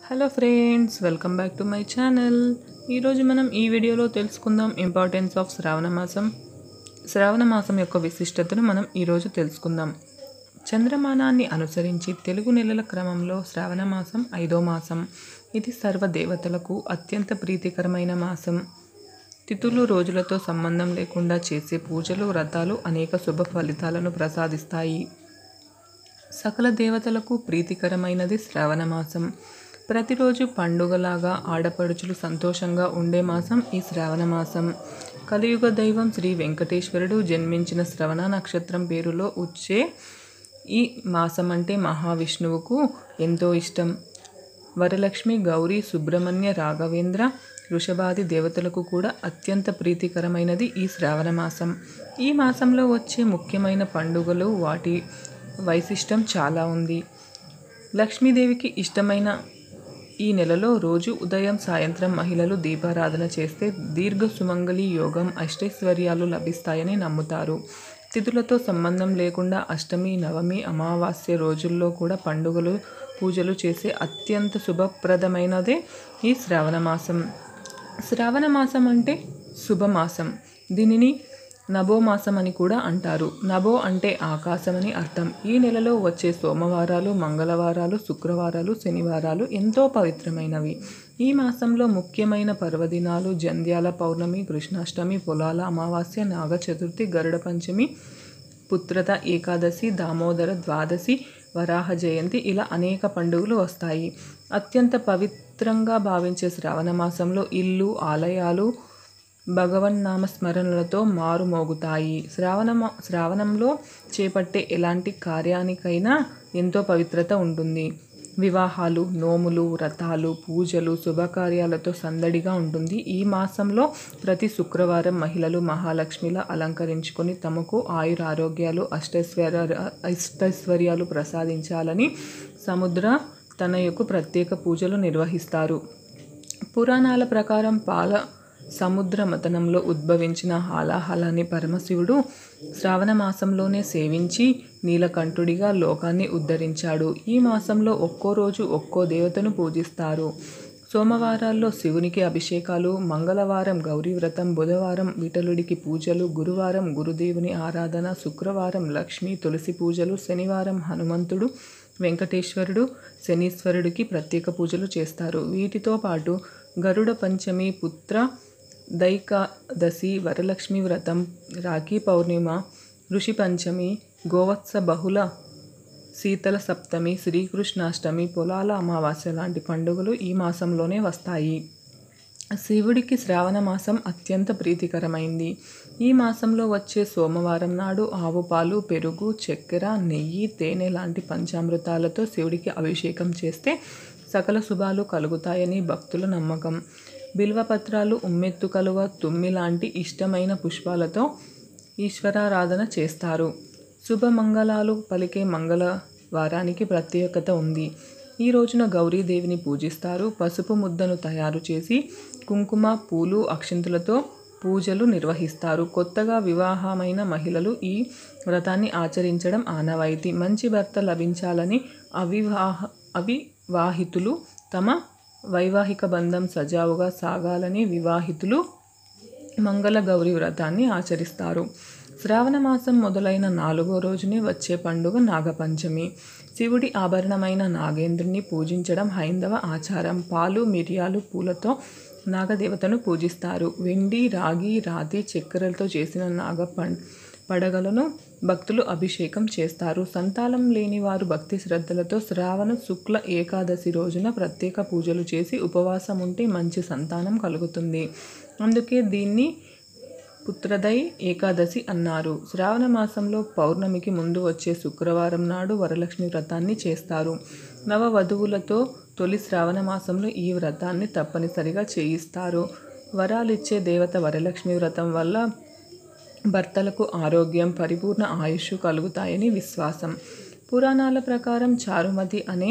hello friends welcome back to my channel ఈరోజు మనం ఈ వీడియోలో తెలుసుకుందాం ఇంపార్టెన్స్ ఆఫ్ శ్రావణ మాసం శ్రావణ మాసం యొక్క విశిష్టతను మనం ఈరోజు తెలుసుకుందాం చంద్రమానాన్ని అనుసరించి తెలుగు నెలల క్రమంలో శ్రావణ మాసం ఐదో మాసం ఇది సర్వ దేవతలకు అత్యంత ప్రీతికరమైన మాసం తిథులు రోజులతో సంబంధం లేకుండా చేసే పూజలు వ్రతాలు అనేక శుభ ఫలితాలను ప్రసాదిస్తాయి సకల దేవతలకు ప్రీతికరమైనది శ్రావణ మాసం ప్రతిరోజు పండుగలాగా ఆడపడుచులు సంతోషంగా ఉండే మాసం ఈ శ్రావణ మాసం కలియుగ దైవం శ్రీ వెంకటేశ్వరుడు జన్మించిన శ్రవణ నక్షత్రం పేరులో వచ్చే ఈ మాసం అంటే మహావిష్ణువుకు ఎంతో ఇష్టం వరలక్ష్మి గౌరీ సుబ్రహ్మణ్య రాఘవేంద్ర వృషభాది దేవతలకు కూడా అత్యంత ప్రీతికరమైనది ఈ శ్రావణ మాసం ఈ మాసంలో వచ్చే ముఖ్యమైన పండుగలు వాటి వైశిష్టం చాలా ఉంది లక్ష్మీదేవికి ఇష్టమైన ఈ నెలలో రోజు ఉదయం సాయంత్రం మహిళలు దీపారాధన చేస్తే దీర్ఘ సుమంగళి యోగం అష్టైశ్వర్యాలు లభిస్తాయని నమ్ముతారు తిథులతో సంబంధం లేకుండా అష్టమి నవమి అమావాస్య రోజుల్లో కూడా పండుగలు పూజలు చేసే అత్యంత శుభప్రదమైనదే ఈ శ్రావణ మాసం శ్రావణ మాసం అంటే శుభమాసం దీనిని నభో మాసం అని కూడా అంటారు నభో అంటే ఆకాశం అని అర్థం ఈ నెలలో వచ్చే సోమవారాలు మంగళవారాలు శుక్రవారాలు శనివారాలు ఎంతో పవిత్రమైనవి ఈ మాసంలో ముఖ్యమైన పర్వదినాలు జంధ్యాల పౌర్ణమి కృష్ణాష్టమి పొలాల అమావాస్య నాగ చతుర్థి గరుడ పంచమి పుత్రత ఏకాదశి దామోదర ద్వాదశి వరాహ జయంతి ఇలా అనేక పండుగలు వస్తాయి అత్యంత పవిత్రంగా భావించే శ్రావణ మాసంలో ఇల్లు ఆలయాలు భగవన్నామ స్మరణలతో మారుమోగుతాయి శ్రావణ శ్రావణంలో చేపట్టే ఎలాంటి కార్యానికైనా ఎంతో పవిత్రత ఉంటుంది వివాహాలు నోములు వ్రతాలు పూజలు శుభకార్యాలతో సందడిగా ఉంటుంది ఈ మాసంలో ప్రతి శుక్రవారం మహిళలు మహాలక్ష్మిలా అలంకరించుకొని తమకు ఆయుర ఆరోగ్యాలు అష్టైశ్వర్య అష్టైశ్వర్యాలు ప్రసాదించాలని సముద్ర తనయుకు ప్రత్యేక పూజలు నిర్వహిస్తారు పురాణాల ప్రకారం పాల సముద్ర మతనంలో ఉద్భవించిన హాలాహలాన్ని పరమశివుడు శ్రావణ మాసంలోనే సేవించి నీలకంఠుడిగా లోకాన్ని ఉద్ధరించాడు ఈ మాసంలో ఒక్కో రోజు ఒక్కో దేవతను పూజిస్తారు సోమవారాల్లో శివునికి అభిషేకాలు మంగళవారం గౌరీ వ్రతం బుధవారం విఠలుడికి పూజలు గురువారం గురుదేవుని ఆరాధన శుక్రవారం లక్ష్మి తులసి పూజలు శనివారం హనుమంతుడు వెంకటేశ్వరుడు శనీశ్వరుడికి ప్రత్యేక పూజలు చేస్తారు వీటితో పాటు గరుడ పంచమి పుత్ర దైకాదశి వరలక్ష్మి వ్రతం రాఖీ పౌర్ణిమ ఋషి పంచమి గోవత్స బహుళ శీతల సప్తమి శ్రీకృష్ణాష్టమి పొలాల అమావాస్య లాంటి పండుగలు ఈ మాసంలోనే వస్తాయి శివుడికి శ్రావణ మాసం అత్యంత ప్రీతికరమైంది ఈ మాసంలో వచ్చే సోమవారం నాడు ఆవు పాలు పెరుగు చక్కెర నెయ్యి తేనె లాంటి పంచామృతాలతో శివుడికి అభిషేకం చేస్తే సకల శుభాలు కలుగుతాయని భక్తుల నమ్మకం బిల్వపత్రాలు ఉమ్మెత్తు కలువ తుమ్మి లాంటి ఇష్టమైన పుష్పాలతో ఈశ్వరారాధన చేస్తారు శుభమంగళాలు పలికే మంగళవారానికి ప్రత్యేకత ఉంది ఈ రోజున గౌరీదేవిని పూజిస్తారు పసుపు ముద్దను తయారు చేసి కుంకుమ పూలు అక్షింతలతో పూజలు నిర్వహిస్తారు కొత్తగా వివాహమైన మహిళలు ఈ వ్రతాన్ని ఆచరించడం ఆనవాయితీ మంచి భర్త లభించాలని అవివాహ అవివాహితులు తమ వైవాహిక బంధం సజావుగా సాగాలని వివాహితులు మంగళ గౌరి వ్రతాన్ని ఆచరిస్తారు శ్రావణ మాసం మొదలైన నాలుగో రోజునే వచ్చే పండుగ నాగపంచమి శివుడి ఆభరణమైన నాగేంద్రుని పూజించడం హైందవ ఆచారం పాలు మిరియాలు పూలతో నాగదేవతను పూజిస్తారు వెండి రాగి రాతి చక్కెరలతో చేసిన నాగ పడగలను భక్తులు అభిషేకం చేస్తారు సంతానం లేని వారు భక్తి శ్రద్ధలతో శ్రావణ శుక్ల ఏకాదశి రోజున ప్రత్యేక పూజలు చేసి ఉపవాసం ఉంటే మంచి సంతానం కలుగుతుంది అందుకే దీన్ని పుత్రదై ఏకాదశి అన్నారు శ్రావణ మాసంలో పౌర్ణమికి ముందు వచ్చే శుక్రవారం నాడు వరలక్ష్మి వ్రతాన్ని చేస్తారు నవ వధువులతో తొలి శ్రావణ మాసంలో ఈ వ్రతాన్ని తప్పనిసరిగా చేయిస్తారు వరాలిచ్చే దేవత వరలక్ష్మి వ్రతం వల్ల భర్తలకు ఆరోగ్యం పరిపూర్ణ ఆయుష్ కలుగుతాయని విశ్వాసం పురాణాల ప్రకారం చారుమతి అనే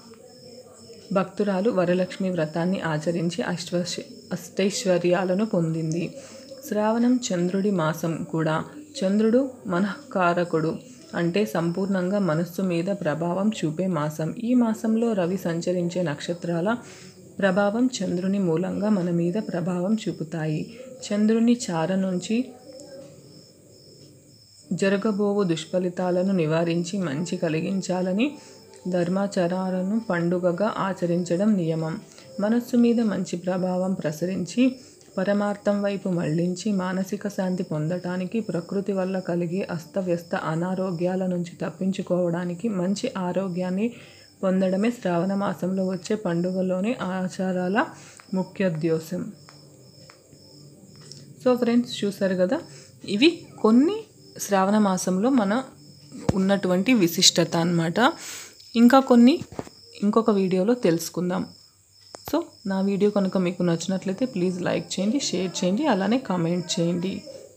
భక్తురాలు వరలక్ష్మి వ్రతాన్ని ఆచరించి అష్ట అష్టైశ్వర్యాలను పొందింది శ్రావణం చంద్రుడి మాసం కూడా చంద్రుడు మనఃకారకుడు అంటే సంపూర్ణంగా మనస్సు మీద ప్రభావం చూపే మాసం ఈ మాసంలో రవి సంచరించే నక్షత్రాల ప్రభావం చంద్రుని మూలంగా మన మీద ప్రభావం చూపుతాయి చంద్రుని చార నుంచి జరగబోవు దుష్ఫలితాలను నివారించి మంచి కలిగించాలని ధర్మాచరాలను పండుగగా ఆచరించడం నియమం మనస్సు మీద మంచి ప్రభావం ప్రసరించి పరమార్థం వైపు మళ్లించి మానసిక శాంతి పొందటానికి ప్రకృతి వల్ల కలిగే అస్తవ్యస్త అనారోగ్యాల నుంచి తప్పించుకోవడానికి మంచి ఆరోగ్యాన్ని పొందడమే శ్రావణ మాసంలో వచ్చే పండుగలోని ఆచారాల ముఖ్యోద్దేశం సో ఫ్రెండ్స్ చూసారు కదా ఇవి కొన్ని శ్రావణ మాసంలో మన ఉన్నటువంటి విశిష్టత అన్నమాట ఇంకా కొన్ని ఇంకొక వీడియోలో తెలుసుకుందాం సో నా వీడియో కనుక మీకు నచ్చినట్లయితే ప్లీజ్ లైక్ చేయండి షేర్ చేయండి అలానే కామెంట్ చేయండి